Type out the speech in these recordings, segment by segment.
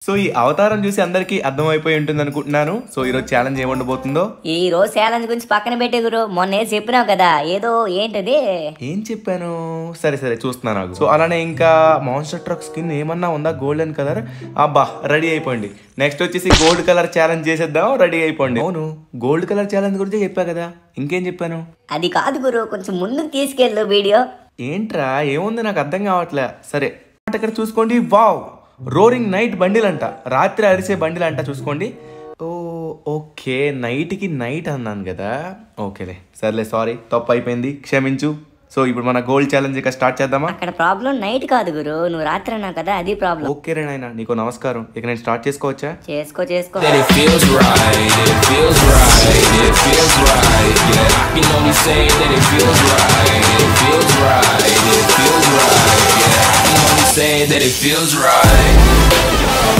So ఈ అవతారం చూసి అందరికీ అర్థమైపోయి ఉంటుంది అనుకుంటున్నాను సో ఈరోజు ఛాలెంజ్ ఏముండబోతుందో ఈ రోజు ఛాలెంజ్ గురించి పక్కన పెట్టే గురు మొన్న ఏదో చెప్పినావు కదా ఏదో ఏంటది ఏం చెప్పాను సరే సరే చూస్తున్నాను నాకు సో అలానే ఇంకా మాన్స్టర్ ట్రక్ స్కిన్ ఏమన్నా ఉందా గోల్డెన్ కలర్ అబ్బా రెడీ అయిపోండి నెక్స్ట్ వచ్చేసి గోల్డ్ కలర్ ఛాలెంజ్ చేసేద్దాం రెడీ అయిపోండి అవును గోల్డ్ కలర్ ఛాలెంజ్ గురించి చెప్పా కదా ఇంకేం చెప్పాను అది కాదు గురు కొంచెం ముందుకు తీసుకెళ్ళు వీడియో ఏంట్రా ఏముంది నాకు అర్థం కావట్లే సరే ఇక్కడ చూసుకోండి వావ్ రోరింగ్ నైట్ బండిల్ అంట రాత్రి అరిసే బండిల్ అంట చూసుకోండి ఓ ఓకే నైట్కి నైట్ అన్నాను కదా ఓకేలే సర్లే సారీ తప్పు అయిపోయింది క్షమించు సో ఇప్పుడు మన గోల్డ్ ఛాలెంజ్ ఇక స్టార్ట్ చేద్దామా అక్కడ ప్రాబ్లం నైట్ కాదు గురు నువ్వు రాత్రి అన్నావు కదా అది ప్రాబ్లం ఓకే రే నాయన నీకు నమస్కారం ఇక నేను స్టార్ట్ చేసుకోవచ్చా చేసుకో చేసుకో that it feels right, it feels right, it feels right. Yeah, I can only say that it feels right, it feels right, it feels right. Yeah, I can only say that it feels right.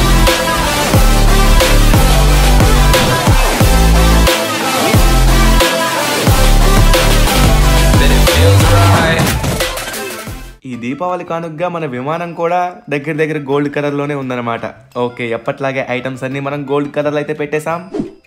That it feels right. ఈ దీపావళి కానుకగా మన విమానం కూడా దగ్గర దగ్గర gold colour లోనే ఉందన్నమాట okay ఎప్పట్లాగే ఐటమ్స్ అన్ని మనం గోల్డ్ కలర్ అయితే పెట్టేశాం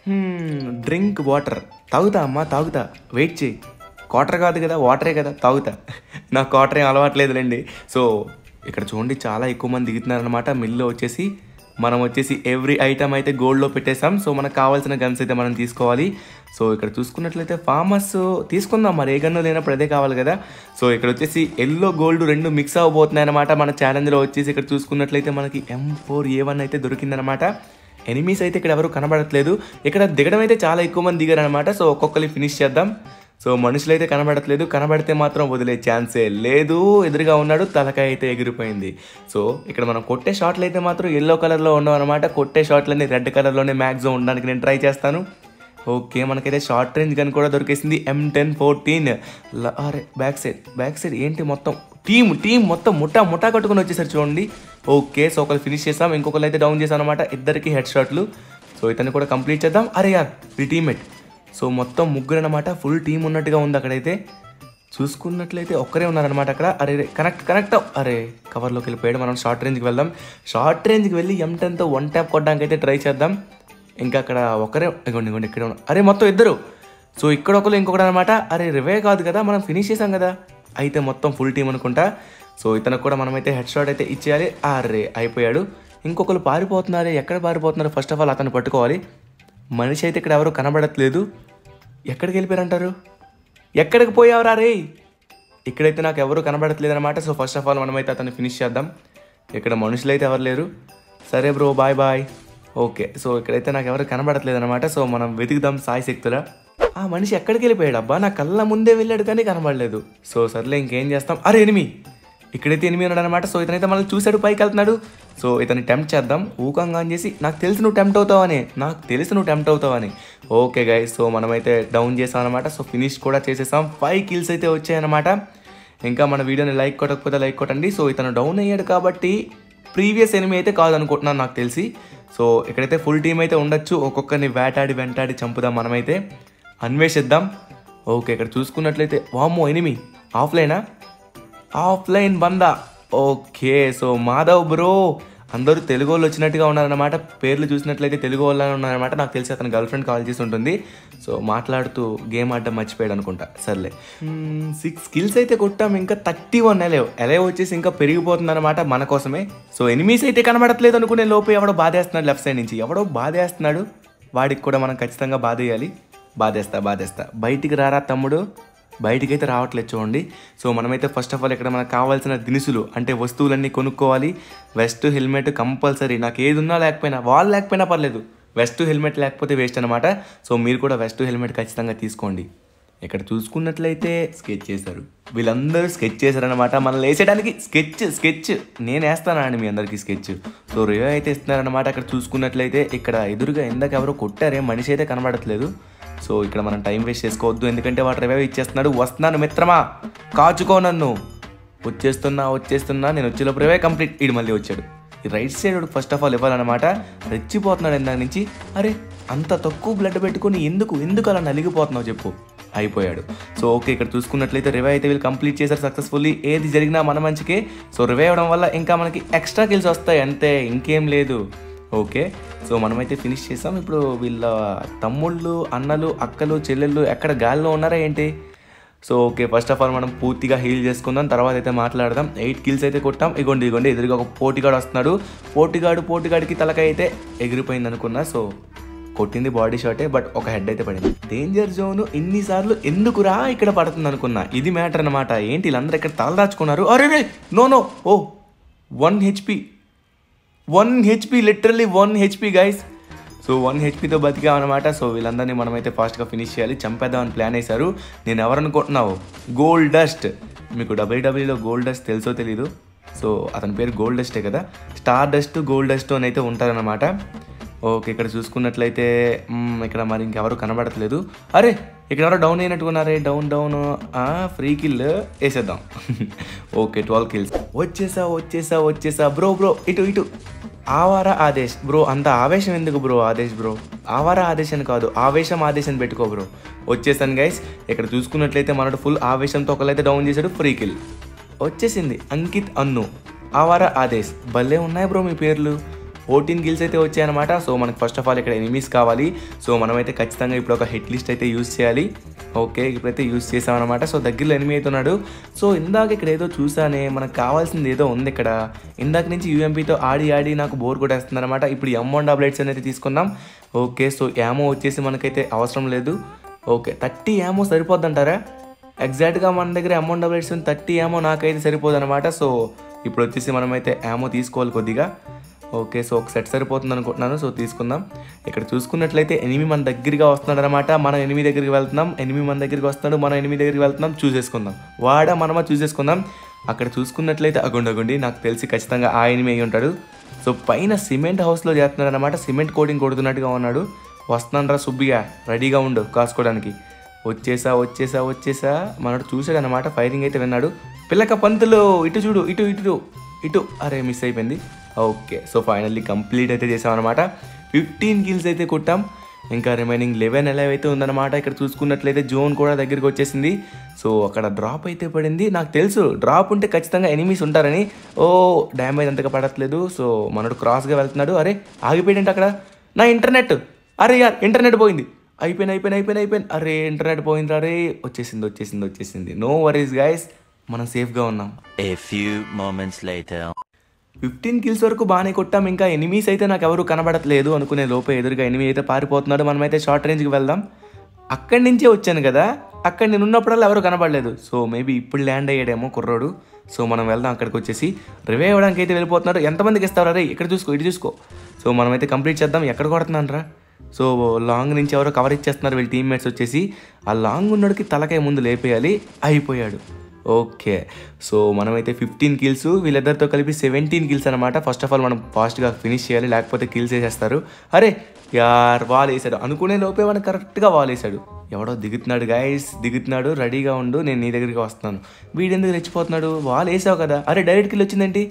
డ్రింక్ వాటర్ తాగుతా అమ్మా తాగుతా వెయిట్ చేయి క్వార్టర్ కాదు కదా వాటరే కదా తాగుతా నాకు క్వార్టర్ ఏం అలవాట్లేదులేండి సో ఇక్కడ చూడండి చాలా ఎక్కువ మంది దిగుతున్నారనమాట మిల్లు వచ్చేసి మనం వచ్చేసి ఎవ్రీ ఐటమ్ అయితే గోల్డ్లో పెట్టేసాం సో మనకు కావాల్సిన గన్స్ అయితే మనం తీసుకోవాలి సో ఇక్కడ చూసుకున్నట్లయితే ఫార్మర్స్ తీసుకుందాం మరి ఏ గన్ను లేనప్పుడు అదే కావాలి కదా సో ఇక్కడ వచ్చేసి ఎల్లో గోల్డ్ రెండు మిక్స్ అవ్వబోతున్నాయి అనమాట మన ఛాలెంజ్లో వచ్చేసి ఇక్కడ చూసుకున్నట్లయితే మనకి ఎం ఫోర్ ఏ వన్ అయితే దొరికిందనమాట ఎనిమీస్ అయితే ఇక్కడ ఎవరు కనబడట్లేదు ఇక్కడ దిగడం అయితే చాలా ఎక్కువ మంది దిగారనమాట సో ఒక్కొక్కరి ఫినిష్ చేద్దాం సో మనుషులు అయితే కనబడట్లేదు కనబడితే మాత్రం వదిలే ఛాన్సే లేదు ఎదురుగా ఉన్నాడు తలకాయ అయితే ఎగిరిపోయింది సో ఇక్కడ మనం కొట్టే షాట్లు అయితే మాత్రం ఎల్లో కలర్లో ఉన్నాం అనమాట కొట్టే షాట్లన్నీ రెడ్ కలర్లోనే మ్యాక్సిమం ఉండడానికి నేను ట్రై చేస్తాను ఓకే మనకైతే షార్ట్ రేంజ్ గన్ కూడా దొరికేసింది ఎం టెన్ ఫోర్టీన్ అరే బ్యాక్ సైడ్ బ్యాక్ సైడ్ ఏంటి మొత్తం టీమ్ టీం మొత్తం ముఠా ముఠా కట్టుకుని వచ్చేసారు చూడండి ఓకే సో ఒకరు ఫినిష్ చేసాం ఇంకొకరు అయితే డౌన్ చేసాం అనమాట ఇద్దరికి హెడ్ షాట్లు సో ఇతన్ని కూడా కంప్లీట్ చేద్దాం అరే యార్ ఈ టీమ్మేట్ సో మొత్తం ముగ్గురు అనమాట ఫుల్ టీం ఉన్నట్టుగా ఉంది అక్కడైతే చూసుకున్నట్లయితే ఒక్కరే ఉన్నారనమాట అక్కడ అరే రే, కనెక్ట్ కనెక్ట్ అవ్- అరే కవర్లోకి వెళ్ళిపోయాడు మనం షార్ట్ రేంజ్కి వెళ్దాం షార్ట్ రేంజ్కి వెళ్ళి ఎం టెన్తో వన్ ట్యాప్ కొట్టడానికి అయితే ట్రై చేద్దాం ఇంకా అక్కడ ఒకరే ఇగోండి ఇగోండి ఇక్కడ ఉన్నారు. అరే మొత్తం ఇద్దరు సో ఇక్కడ ఒకరు ఇంకొకటి అనమాట అరే రివే కాదు కదా మనం ఫినిష్ చేసాం కదా అయితే మొత్తం ఫుల్ టీం అనుకుంటా సో ఇతనికి కూడా మనమైతే హెడ్ షాట్ అయితే ఇచ్చేయాలి అరే అయిపోయాడు ఇంకొకరు పారిపోతున్నారు ఎక్కడ పారిపోతున్నారు ఫస్ట్ ఆఫ్ ఆల్ అతను పట్టుకోవాలి మనిషి అయితే ఇక్కడ ఎవరు కనబడట్లేదు ఎక్కడికి వెళ్ళిపోయారంటారు ఎక్కడికి పోయావురా రే ఇక్కడైతే నాకు ఎవరు కనబడట్లేదు అనమాట సో ఫస్ట్ ఆఫ్ ఆల్ మనమైతే అతన్ని ఫినిష్ చేద్దాం ఇక్కడ మనుషులు అయితే ఎవరు లేరు సరే bro bye bye okay so ఇక్కడైతే నాకు ఎవరు కనబడట్లేదు అనమాట సో మనం వెతుకుదాం సాయి శక్తుల ఆ మనిషి ఎక్కడికి వెళ్ళిపోయాడు అబ్బా నా కళ్ళ ముందే వెళ్ళాడు కానీ కనబడలేదు సో సర్లే ఇంకేం చేస్తాం అరే ఎనిమి ఇక్కడైతే ఎనిమి ఉన్నాడు అనమాట సో ఇతనైతే మనల్ని చూశాడు పైకి వెళ్తున్నాడు సో ఇతన్ని టెంప్ట్ చేద్దాం ఊకంగా అని చేసి నాకు తెలిసి నువ్వు టెంప్ట్ అవుతావని నాకు తెలిసి నువ్వు టెంప్ట్ అవుతావని ఓకే గైస్ సో మనమైతే డౌన్ చేసాం అనమాట సో ఫినిష్ కూడా చేసేసాం ఫైవ్ కిల్స్ అయితే వచ్చాయన్నమాట ఇంకా మన వీడియోని లైక్ కొట్టకపోతే లైక్ కొట్టండి సో ఇతను డౌన్ అయ్యాడు కాబట్టి ప్రీవియస్ ఎనిమి అయితే కాదనుకుంటున్నాను నాకు తెలిసి సో ఇక్కడైతే ఫుల్ టీం అయితే ఉండొచ్చు ఒక్కొక్కరిని వేటాడి వెంటాడి చంపుదాం మనమైతే అన్వేషిద్దాం ఓకే ఇక్కడ చూసుకున్నట్లయితే వామ్మో ఎనిమి ఆఫ్లైనా ఆఫ్లైన్ బందా ఓకే సో మాధవ్ బ్రో అందరూ తెలుగు వాళ్ళు వచ్చినట్టుగా ఉన్నారన్నమాట పేర్లు చూసినట్లయితే తెలుగు వాళ్ళు ఉన్నారన్నమాట నాకు తెలిసి అతని గర్ల్ ఫ్రెండ్ కాల్ చేసి ఉంటుంది సో మాట్లాడుతూ గేమ్ ఆడడం మర్చిపోయాడు అనుకుంటా సర్లే సిక్స్ స్కిల్స్ అయితే కొట్టాం ఇంకా థర్టీ వన్ ఎలేవ్ ఎలేవ్ వచ్చేసి ఇంకా పెరిగిపోతుంది అనమాట మన కోసమే సో ఎనిమీస్ అయితే కనబడట్లేదు అనుకునే లోపు ఎవడో బాధేస్తున్నాడు లెఫ్ట్ సైడ్ నుంచి ఎవడో బాధేస్తున్నాడు వాడికి కూడా మనం ఖచ్చితంగా బాధేయాలి బాధేస్తా బాధేస్తా బయటికి రారా తమ్ముడు బయటికి అయితే రావట్లేదు చూడండి సో మనమైతే ఫస్ట్ ఆఫ్ ఆల్ ఇక్కడ మనకు కావాల్సిన దినుసులు అంటే వస్తువులన్నీ కొనుక్కోవాలి వెస్ట్ హెల్మెట్ కంపల్సరీ నాకు ఏది ఉన్నా లేకపోయినా వాళ్ళు లేకపోయినా పర్లేదు వెస్ట్ హెల్మెట్ లేకపోతే వేస్ట్ అనమాట సో మీరు కూడా వెస్ట్ హెల్మెట్ ఖచ్చితంగా తీసుకోండి ఇక్కడ చూసుకున్నట్లయితే స్కెచ్ చేశారు వీళ్ళందరూ స్కెచ్ చేశారనమాట మనల్ని వేసేయడానికి స్కెచ్ స్కెచ్ నేను వేస్తానా అండి మీ అందరికీ స్కెచ్ సో రివ్యూ అయితే ఇస్తున్నారనమాట అక్కడ చూసుకున్నట్లయితే ఇక్కడ ఎదురుగా ఇందాక ఎవరో కొట్టారే మనిషి అయితే కనబడట్లేదు సో ఇక్కడ మనం టైం వేస్ట్ చేసుకోవద్దు ఎందుకంటే వాడు రివైవ్ ఇచ్చేస్తున్నాడు వస్తున్నాను మిత్రమా కాచుకో నన్ను వచ్చేస్తున్నా వచ్చేస్తున్నా నేను వచ్చేలోపు రివైవ్ కంప్లీట్ ఇడు మళ్ళీ వచ్చాడు ఈ right side first of all ఇవ్వాలన్నమాట రెచ్చిపోతున్నాడు ఇందాక నుంచి అరే అంత తక్కువ బ్లడ్ పెట్టుకొని ఎందుకు ఎందుకు అలా నలిగిపోతున్నావు చెప్పు అయిపోయాడు సో ఓకే ఇక్కడ చూసుకున్నట్లయితే రివే అయితే వీళ్ళు కంప్లీట్ చేశారు సక్సెస్ఫుల్లీ ఏది జరిగినా మన మంచికే సో రివే అవ్వడం వల్ల ఇంకా మనకి ఎక్స్ట్రా కిల్స్ వస్తాయి అంతే ఇంకేం లేదు ఓకే సో మనమైతే ఫినిష్ చేసాం ఇప్పుడు వీళ్ళ తమ్ముళ్ళు అన్నలు అక్కలు చెల్లెళ్ళు ఎక్కడ గాలిలో ఉన్నారా ఏంటి so okay first of all మనం పూర్తిగా హీల్ చేసుకుందాం తర్వాత అయితే మాట్లాడదాం ఎయిట్ కిల్స్ అయితే కొట్టాం ఇగోండి ఇగోండి ఎదురుగా ఒక పోటీగాడు వస్తున్నాడు పోటీగాడు పోటీగాడికి తలకాయ అయితే ఎగిరిపోయింది అనుకున్నా సో కొట్టింది బాడీ షాటే బట్ ఒక హెడ్ అయితే పడింది డేంజర్ జోన్ ఇన్నిసార్లు ఎందుకురా ఇక్కడ పడుతుంది అనుకున్నా ఇది మ్యాటర్ అనమాట ఏంటి వీళ్ళందరూ ఇక్కడ తల దాచుకున్నారు అరే రే no no oh one HP one HP literally one HP guys so one హెచ్పితో బతికాం అనమాట సో వీళ్ళందరినీ మనమైతే ఫాస్ట్గా ఫినిష్ చేయాలి చంపేద్దామని ప్లాన్ వేశారు నేను ఎవరనుకుంటున్నావు గోల్డ్ డస్ట్ మీకు డబ్ల్యూడబ్ల్యూలో గోల్డ్ డస్ట్ తెలుసో తెలీదు సో అతని పేరు గోల్డ్ డస్టే కదా స్టార్ డస్ట్ గోల్డ్ డస్ట్ అని అయితే ఉంటారనమాట ఓకే ఇక్కడ చూసుకున్నట్లయితే మ్మ్, ఇక్కడ మరి ఇంకెవరు కనబడట్లేదు అరే ఇక్కడ ఎవరో డౌన్ అయినట్టుకున్నారే డౌన్ డౌన్ ఫ్రీ కిల్ వేసేద్దాం ఓకే ట్వెల్వ్ కిల్స్ వచ్చేసా వచ్చేసా వచ్చేసా బ్రో బ్రో ఇటు ఇటు ఆవారా ఆదేశ్ బ్రో అంత ఆవేశం ఎందుకు బ్రో ఆదేశ్ బ్రో ఆవారా ఆదేశ్ అని కాదు ఆవేశం ఆదేశం పెట్టుకో బ్రో వచ్చేసాను గైస్ ఇక్కడ చూసుకున్నట్లయితే మనడు ఫుల్ ఆవేశంతో ఒకళ్ళైతే డౌన్ చేశాడు ఫ్రీ కిల్ వచ్చేసింది అంకిత్ అన్ను ఆవారా ఆదేశ్ భలే ఉన్నాయి బ్రో మీ పేర్లు ఫోర్టీన్ గిల్స్ అయితే వచ్చాయన్నమాట సో మనకు ఫస్ట్ ఆఫ్ ఆల్ ఇక్కడ ఎనిమీస్ కావాలి సో మనమైతే ఖచ్చితంగా ఇప్పుడు ఒక హిట్ లిస్ట్ అయితే యూస్ చేయాలి ఓకే ఇప్పుడైతే యూస్ చేసామన్నమాట సో దగ్గరలో ఎనిమి అయితే ఉన్నాడు సో ఇందాక ఇక్కడ ఏదో చూసానే మనకు కావాల్సింది ఏదో ఉంది ఇక్కడ ఇందాక నుంచి యూఎంపీతో ఆడి ఆడి నాకు బోర్ కొట్టేస్తుంది అనమాట ఇప్పుడు ఎమ్ వన్ డబ్లెట్స్ అనేది తీసుకుందాం ఓకే సో యామో వచ్చేసి మనకైతే అవసరం లేదు ఓకే థర్టీ యామో సరిపోద్దంటారా ఎగ్జాక్ట్గా మన దగ్గర అమౌంట్ డబ్లెట్స్ థర్టీ ఏమో నాకైతే సరిపోదు అనమాట సో ఇప్పుడు వచ్చేసి మనమైతే ఏమో తీసుకోవాలి కొద్దిగా ఓకే సో ఒక సెట్ సరిపోతుంది అనుకుంటున్నాను సో తీసుకుందాం ఇక్కడ చూసుకున్నట్లయితే ఎనిమి మన దగ్గరగా వస్తున్నాడు అనమాట మనం ఎనిమిది దగ్గరికి వెళ్తున్నాం ఎనిమిది మన దగ్గరికి వస్తున్నాడు మనం ఎనిమిది దగ్గరికి వెళ్తున్నాం చూసేసుకుందాం వాడా మనమా చూసేసుకుందాం అక్కడ చూసుకున్నట్లయితే అగుండి అగుండి నాకు తెలిసి ఖచ్చితంగా ఆ ఎనిమి అయి ఉంటాడు సో పైన సిమెంట్ హౌస్లో చేస్తున్నాడు అనమాట సిమెంట్ కోటింగ్ కొడుతున్నట్టుగా ఉన్నాడు వస్తున్నాను రా సుబ్బిగా రెడీగా ఉండు కాసుకోవడానికి వచ్చేసా వచ్చేసా వచ్చేసా మనడు చూశాడు అనమాట ఫైరింగ్ అయితే విన్నాడు పిల్లక పంతులు ఇటు చూడు ఇటు ఇటు ఇటు అరే మిస్ అయిపోయింది ఓకే సో ఫైనల్లీ కంప్లీట్ అయితే చేసామన్నమాట ఫిఫ్టీన్ కిల్స్ అయితే కొట్టాం ఇంకా రిమైనింగ్ లెవెన్ ఎలవ్ అయితే ఉందన్నమాట ఇక్కడ చూసుకున్నట్లయితే జోన్ కూడా దగ్గరికి వచ్చేసింది సో అక్కడ డ్రాప్ అయితే పడింది నాకు తెలుసు డ్రాప్ ఉంటే ఖచ్చితంగా ఎనిమీస్ ఉంటారని ఓ డ్యామేజ్ అంతగా పడట్లేదు సో మనడు క్రాస్గా వెళ్తున్నాడు అరే ఆగిపోయాడంటే అక్కడ నా ఇంటర్నెట్ అరే యార్ ఇంటర్నెట్ పోయింది అయిపోయింది అయిపోయింది అయిపోయింది అయిపోయింది అరే ఇంటర్నెట్ పోయింది అరే వచ్చేసింది వచ్చేసింది వచ్చేసింది నో వరీస్ గైస్ మనం సేఫ్గా ఉన్నాం A few moments later. Fifteen kills వరకు బాగానే కొట్టాం ఇంకా ఎనిమీస్ అయితే నాకు ఎవరు కనబడట్లేదు అనుకునే లోపే ఎదురుగా ఎనిమి అయితే పారిపోతున్నాడు మనమైతే షార్ట్ రేంజ్కి వెళ్దాం అక్కడి నుంచే వచ్చాను కదా అక్కడ నేను ఉన్నప్పుడల్లా ఎవరు కనబడలేదు సో మేబీ ఇప్పుడు ల్యాండ్ అయ్యాడేమో కుర్రోడు సో మనం వెళ్దాం అక్కడికి వచ్చేసి రివే అవ్వడానికి అయితే వెళ్ళిపోతున్నాడు ఎంతమందికి ఇస్తారు అరే ఇక్కడ చూసుకో ఇటు చూసుకో సో మనమైతే కంప్లీట్ చేద్దాం ఎక్కడ కొడుతున్నాను రా సో లాంగ్ నుంచి ఎవరో కవర్ ఇచ్చేస్తున్నారు వీళ్ళ టీమ్మేట్స్ వచ్చేసి ఆ లాంగ్ ఉన్నోడికి తలకాయ ముందు లేపేయాలి అయిపోయాడు ఓకే సో మనమైతే ఫిఫ్టీన్ కిల్స్ వీళ్ళిద్దరితో కలిపి సెవెంటీన్ కిల్స్ అనమాట ఫస్ట్ ఆఫ్ ఆల్ మనం ఫాస్ట్గా ఫినిష్ చేయాలి లేకపోతే కిల్స్ వేసేస్తారు అరే యార్ వాల్ వేసాడు అనుకునే లోపే మనం కరెక్ట్గా వాల్ వేసాడు ఎవడో దిగుతున్నాడు గాయస్ దిగుతున్నాడు రెడీగా ఉండు నేను నీ దగ్గరికి వస్తున్నాను వీడెందుకు రెచ్చిపోతున్నాడు వాల్ వేసావు కదా అరే డైరెక్ట్ కిల్ వచ్చిందేంటి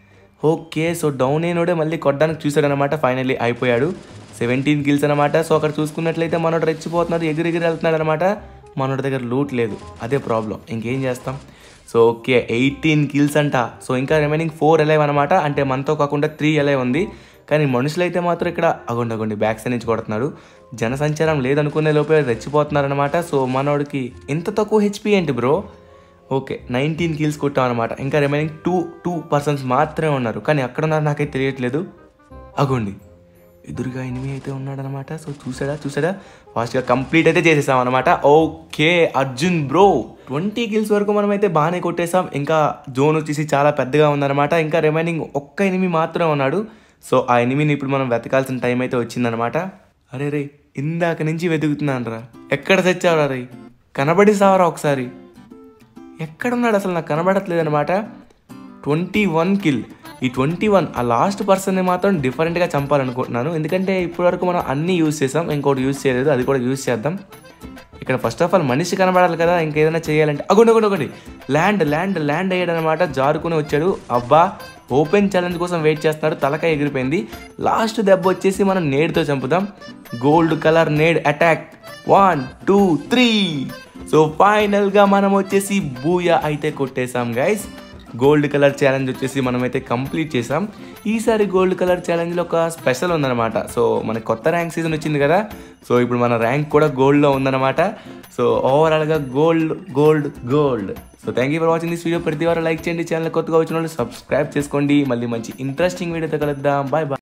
ఓకే సో డౌన్ అయినోడే మళ్ళీ కొట్టడానికి చూశాడు అనమాట ఫైనల్లీ అయిపోయాడు సెవెంటీన్ కిల్స్ అనమాట సో అక్కడ చూసుకున్నట్లయితే మనోడు రెచ్చిపోతున్నాడు ఎగిరి ఎగిరి వెళ్తున్నాడు అనమాట మనోడి దగ్గర లూట్ లేదు అదే ప్రాబ్లం ఇంకేం చేస్తాం సో ఓకే ఎయిటీన్ కిల్స్ అంట సో ఇంకా రిమైనింగ్ ఫోర్ ఎలైవ్ అనమాట అంటే మనతో కాకుండా త్రీ ఎలైవ్ ఉంది కానీ మనుషులు అయితే మాత్రం ఇక్కడ అగొండి అగొండి బ్యాక్ సైడ్ నుంచి కొడుతున్నాడు జనసంచారం లేదనుకునే లోపే రెచ్చిపోతున్నారనమాట సో మనోడికి ఇంత తక్కువ హెచ్పి ఏంటి బ్రో ఓకే నైన్టీన్ కిల్స్ కొట్టాం అనమాట ఇంకా రిమైనింగ్ టూ టూ పర్సన్స్ మాత్రమే ఉన్నారు కానీ అక్కడ ఉన్నారు నాకైతే తెలియట్లేదు అగోండి ఎదురుగా ఎనిమి అయితే ఉన్నాడనమాట సో చూసాడా చూసాడా ఫాస్ట్గా కంప్లీట్ అయితే చేసేసాం అనమాట okay Arjun bro twenty kills వరకు మనం అయితే బాగానే కొట్టేసాం ఇంకా జోన్ వచ్చేసి చాలా పెద్దగా ఉందన్నమాట ఇంకా రిమైనింగ్ ఒక్క ఎనిమి మాత్రమే ఉన్నాడు సో ఆ ఎనిమిని ఇప్పుడు మనం వెతకాల్సిన టైం అయితే వచ్చిందనమాట అరే రే ఇందాక నుంచి వెతుకుతున్నాను రా ఎక్కడ తెచ్చావురా రే కనబడి సావరా ఒకసారి ఎక్కడున్నాడు అసలు నాకు కనబడట్లేదు అనమాట ట్వంటీ వన్ కిల్ ఈ ట్వంటీ వన్ ఆ లాస్ట్ పర్సన్ని మాత్రం డిఫరెంట్గా చంపాలనుకుంటున్నాను ఎందుకంటే ఇప్పటివరకు మనం అన్నీ యూజ్ చేసాం ఇంకోటి యూజ్ చేయలేదు అది కూడా యూజ్ చేద్దాం ఇక్కడ ఫస్ట్ ఆఫ్ ఆల్ మనిషి కనబడాలి కదా ఇంకేదైనా చేయాలంటే అగొండి ఒకటి ఒకటి ల్యాండ్ ల్యాండ్ ల్యాండ్ అయ్యాడనమాట జారుకుని వచ్చాడు అబ్బా ఓపెన్ ఛాలెంజ్ కోసం వెయిట్ చేస్తున్నాడు తలకాయ ఎగిరిపోయింది లాస్ట్ దెబ్బ వచ్చేసి మనం నేడ్తో చంపుదాం gold colour nade attack one two three so ఫైనల్గా మనం వచ్చేసి బూయా అయితే కొట్టేసాం గైస్ గోల్డ్ కలర్ ఛాలెంజ్ వచ్చేసి మనమైతే కంప్లీట్ చేసాం ఈసారి గోల్డ్ కలర్ ఛాలెంజ్లో ఒక స్పెషల్ ఉందన్నమాట సో మన కొత్త ర్యాంక్ సీజన్ వచ్చింది కదా సో ఇప్పుడు మన ర్యాంక్ కూడా గోల్డ్లో ఉందన్నమాట సో ఓవరాల్గా gold gold gold so thank you for watching this video ప్రతి వారు లైక్ చేయండి ఛానల్ కొత్తగా వచ్చిన వాళ్ళు సబ్స్క్రైబ్ చేసుకోండి మళ్ళీ మంచి ఇంట్రెస్టింగ్ వీడియోతో కలుద్దాం బాయ్ బాయ్